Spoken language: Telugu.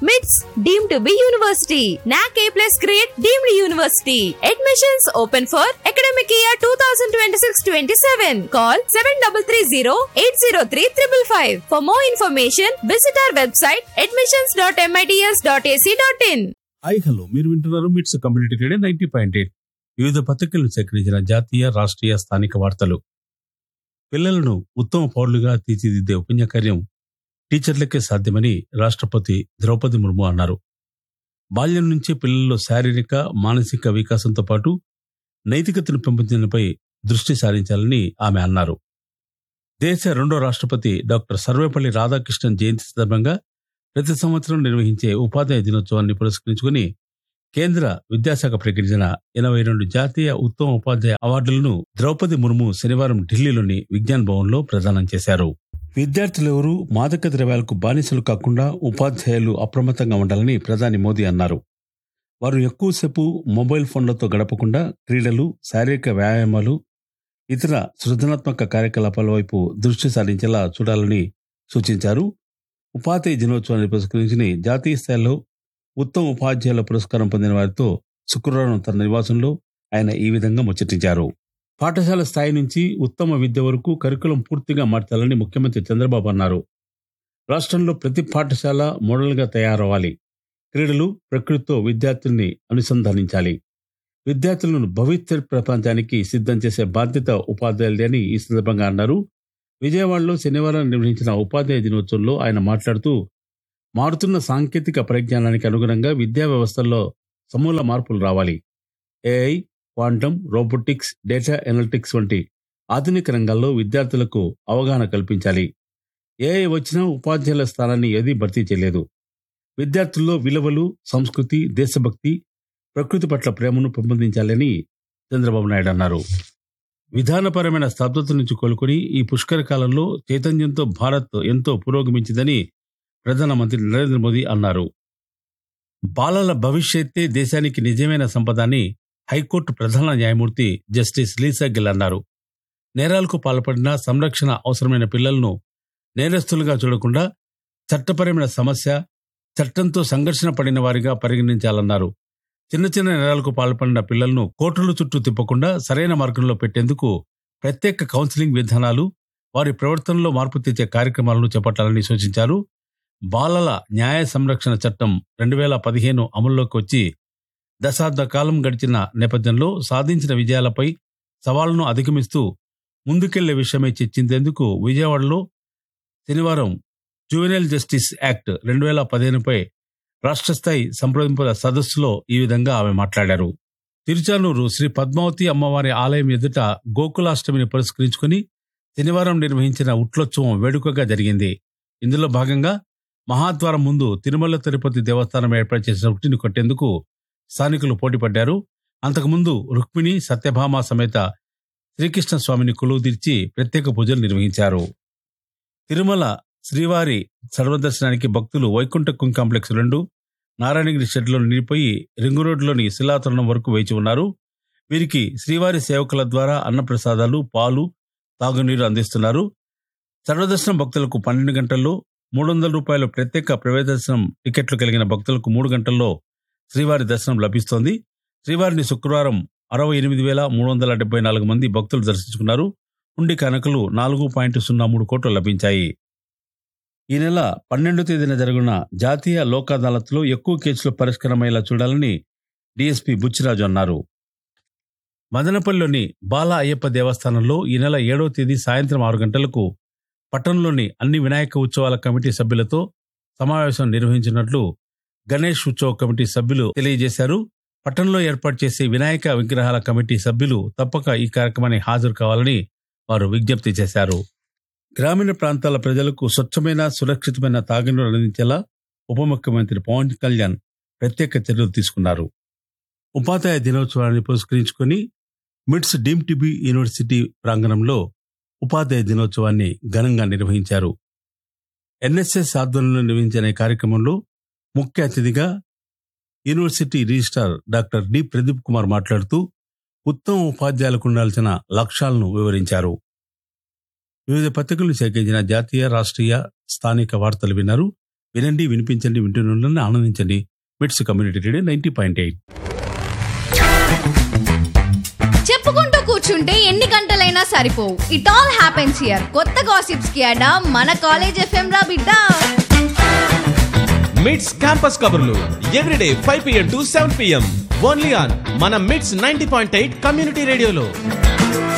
మిట్స్ deem to be university NAAC A plus grade deemed university admissions open for academic year two thousand twenty six twenty seven call seven double three zero eight zero three triple five for more information visit our website admissions dot MITS dot AC dot in hi hello మీరు వింటున్నారు MITS community radio ninety point eight వివిధ పత్రికలను సేకరించిన జాతీయ రాష్ట్రీయ స్థానిక వార్తలు పిల్లలను ఉత్తమ పౌరులుగా తీర్చిదిద్దే ఉపన్యకార్యం టీచర్లకే సాధ్యమని రాష్ట్రపతి ద్రౌపది ముర్ము అన్నారు బాల్యం నుంచే పిల్లల్లో శారీరక మానసిక వికాసంతో పాటు నైతికతను పెంపొందించడంపై దృష్టి సారించాలని ఆమె అన్నారు దేశ రెండో రాష్ట్రపతి డాక్టర్ సర్వేపల్లి రాధాకృష్ణన్ జయంతి సందర్భంగా ప్రతి సంవత్సరం నిర్వహించే ఉపాధ్యాయ దినోత్సవాన్ని పురస్కరించుకుని కేంద్ర విద్యాశాఖ ప్రకటించిన ఎనభై రెండు జాతీయ ఉత్తమ ఉపాధ్యాయ అవార్డులను ద్రౌపది ముర్ము శనివారం ఢిల్లీలోని విజ్ఞాన్ భవన్లో ప్రదానం చేశారు విద్యార్థులెవరూ మాదక ద్రవ్యాలకు బానిసలు కాకుండా ఉపాధ్యాయులు అప్రమత్తంగా ఉండాలని ప్రధాని మోదీ అన్నారు వారు ఎక్కువసేపు మొబైల్ ఫోన్లతో గడపకుండా క్రీడలు శారీరక వ్యాయామాలు ఇతర సృజనాత్మక కార్యకలాపాల వైపు దృష్టి సారించేలా చూడాలని సూచించారు ఉపాధ్యాయ దినోత్సవాన్ని పురస్కరించుకుని జాతీయ స్థాయిలో ఉత్తమ ఉపాధ్యాయుల పురస్కారం పొందిన వారితో శుక్రవారం తన నివాసంలో ఆయన ఈ విధంగా ముచ్చటించారు పాఠశాల స్థాయి నుంచి ఉత్తమ విద్య వరకు కరికులం పూర్తిగా మార్చాలని ముఖ్యమంత్రి చంద్రబాబు అన్నారు రాష్ట్రంలో ప్రతి పాఠశాల మోడల్గా తయారవ్వాలి క్రీడలు ప్రకృతితో విద్యార్థుల్ని అనుసంధానించాలి విద్యార్థులను భవిష్యత్ ప్రపంచానికి సిద్ధం చేసే బాధ్యత ఉపాధ్యాయులది అని ఈ సందర్భంగా అన్నారు విజయవాడలో శనివారం నిర్వహించిన ఉపాధ్యాయ దినోత్సవంలో ఆయన మాట్లాడుతూ మారుతున్న సాంకేతిక పరిజ్ఞానానికి అనుగుణంగా విద్యా వ్యవస్థల్లో సమూల మార్పులు రావాలి AI quantum robotics data analytics వంటి ఆధునిక రంగాల్లో విద్యార్థులకు అవగాహన కల్పించాలి ఏఐ వచ్చినా ఉపాధ్యాయుల స్థానాన్ని ఏదీ భర్తీ చేయలేదు విద్యార్థుల్లో విలువలు సంస్కృతి దేశభక్తి ప్రకృతి పట్ల ప్రేమను పెంపొందించాలని చంద్రబాబు నాయుడు అన్నారు విధానపరమైన స్తబ్దత నుంచి కోలుకుని ఈ పుష్కర కాలంలో చైతన్యంతో భారత్ ఎంతో పురోగమించిందని ప్రధానమంత్రి నరేంద్ర మోదీ అన్నారు బాలల భవిష్యత్తే దేశానికి నిజమైన సంపద అని హైకోర్టు ప్రధాన న్యాయమూర్తి జస్టిస్ లీసా గిల్ అన్నారు నేరాలకు పాల్పడిన సంరక్షణ అవసరమైన పిల్లలను నేరస్తులుగా చూడకుండా చట్టపరమైన సమస్య చట్టంతో సంఘర్షణ పడిన వారిగా పరిగణించాలన్నారు చిన్న చిన్న నేరాలకు పాల్పడిన పిల్లలను కోర్టుల చుట్టూ తిప్పకుండా సరైన మార్గంలో పెట్టేందుకు ప్రత్యేక కౌన్సిలింగ్ విధానాలు వారి ప్రవర్తనలో మార్పు తెచ్చే కార్యక్రమాలను చేపట్టాలని సూచించారు బాలల న్యాయ సంరక్షణ చట్టం రెండు వేల పదిహేను అమల్లోకి వచ్చి దశాబ్ద కాలం గడిచిన నేపథ్యంలో సాధించిన విజయాలపై సవాళ్లను అధిగమిస్తూ ముందుకెళ్లే విషయమై చర్చించేందుకు విజయవాడలో శనివారం జూవెనైల్ జస్టిస్ యాక్ట్ రెండు వేల పదిహేనుపై రాష్ట్ర స్థాయి సంప్రదింపుల సదస్సులో ఈ విధంగా ఆమె మాట్లాడారు తిరుచానూరు శ్రీ పద్మావతి అమ్మవారి ఆలయం ఎదుట గోకులాష్టమిని పురస్కరించుకుని శనివారం నిర్వహించిన ఉట్లోత్సవం వేడుకగా జరిగింది ఇందులో భాగంగా మహాద్వారం ముందు తిరుమల తిరుపతి దేవస్థానం ఏర్పాటు చేసిన ఉట్టిని కొట్టేందుకు స్థానికులు పోటీపడ్డారు అంతకుముందు రుక్మిణి సత్యభామ సమేత శ్రీకృష్ణ స్వామిని కొలువు తీర్చి ప్రత్యేక పూజలు నిర్వహించారు తిరుమల శ్రీవారి సర్వదర్శనానికి భక్తులు వైకుంఠ కుంగ్ కాంప్లెక్స్ రెండు నారాయణగిరి షెడ్లో నిలిపోయి రింగు రోడ్లోని శిలాతోరణం వరకు వేచి ఉన్నారు వీరికి శ్రీవారి సేవకుల ద్వారా అన్నప్రసాదాలు పాలు తాగునీరు అందిస్తున్నారు సర్వదర్శనం భక్తులకు పన్నెండు గంటల్లో మూడు వందల రూపాయల ప్రత్యేక ప్రవేశ దర్శనం టికెట్లు కలిగిన భక్తులకు మూడు గంటల్లో శ్రీవారి దర్శనం లభిస్తోంది శ్రీవారిని శుక్రవారం అరవై ఎనిమిది వేల మూడు వందల డెబ్బై నాలుగు మంది భక్తులు దర్శించుకున్నారు హుండి కనకలు నాలుగు పాయింట్ సున్నా మూడు కోట్లు లభించాయి ఈ నెల పన్నెండో తేదీన జరుగున జాతీయ లోక్ అదాలత్లో ఎక్కువ కేసులు పరిష్కారమయ్యేలా చూడాలని డీఎస్పీ బుచ్చిరాజు అన్నారు మదనపల్లిలోని బాల అయ్యప్ప దేవస్థానంలో ఈ నెల ఏడవ తేదీ సాయంత్రం ఆరు గంటలకు పట్టణంలోని అన్ని వినాయక ఉత్సవాల కమిటీ సభ్యులతో సమావేశం నిర్వహించినట్లు గణేష్ ఉత్సవ కమిటీ సభ్యులు తెలియజేశారు పట్టణంలో ఏర్పాటు చేసే వినాయక విగ్రహాల కమిటీ సభ్యులు తప్పక ఈ కార్యక్రమానికి హాజరు కావాలని వారు విజ్ఞప్తి చేశారు గ్రామీణ ప్రాంతాల ప్రజలకు స్వచ్ఛమైన సురక్షితమైన తాగునీరు అందించేలా ఉప ముఖ్యమంత్రి పవన్ కళ్యాణ్ ప్రత్యేక చర్యలు తీసుకున్నారు ఉపాధ్యాయ దినోత్సవాన్ని పురస్కరించుకొని మిడ్స్ డీమ్ టీబీ యూనివర్సిటీ ప్రాంగణంలో ఉపాధ్యాయ దినోత్సవాన్ని ఘనంగా నిర్వహించారు ఎన్ఎస్ఎస్ ఆధ్వర్యంలో నిర్వహించిన ఈ కార్యక్రమంలో ముఖ్య అతిథిగా university registrar doctor D Pradeep Kumar మాట్లాడుతూ ఉత్తమ ఉపాధ్యాయులకు ఉండాల్సిన లక్ష్యాలను వివరించారు వివిధ పత్రికలు సేకరించిన జాతీయ రాష్ట్రీయ స్థానిక వార్తలు విన్నారు వినండి వినిపించండి వింటున్న ఆనందించండి MITS community radio ninety point eight చెప్పుకుంటూ కూర్చుంటే ఎన్ని గంటలైనా సరిపోవు ఇట్ ఆల్ హ్యాపెన్స్ హియర్ కొత్త గాసిప్స్ కి అడా మన కాలేజ్ ఎఫ్ఎం రా బిడ్డ మిట్స్ క్యాంపస్ కబుర్లు everyday five PM to seven PM only on మన MITS ninety point eight community రేడియోలో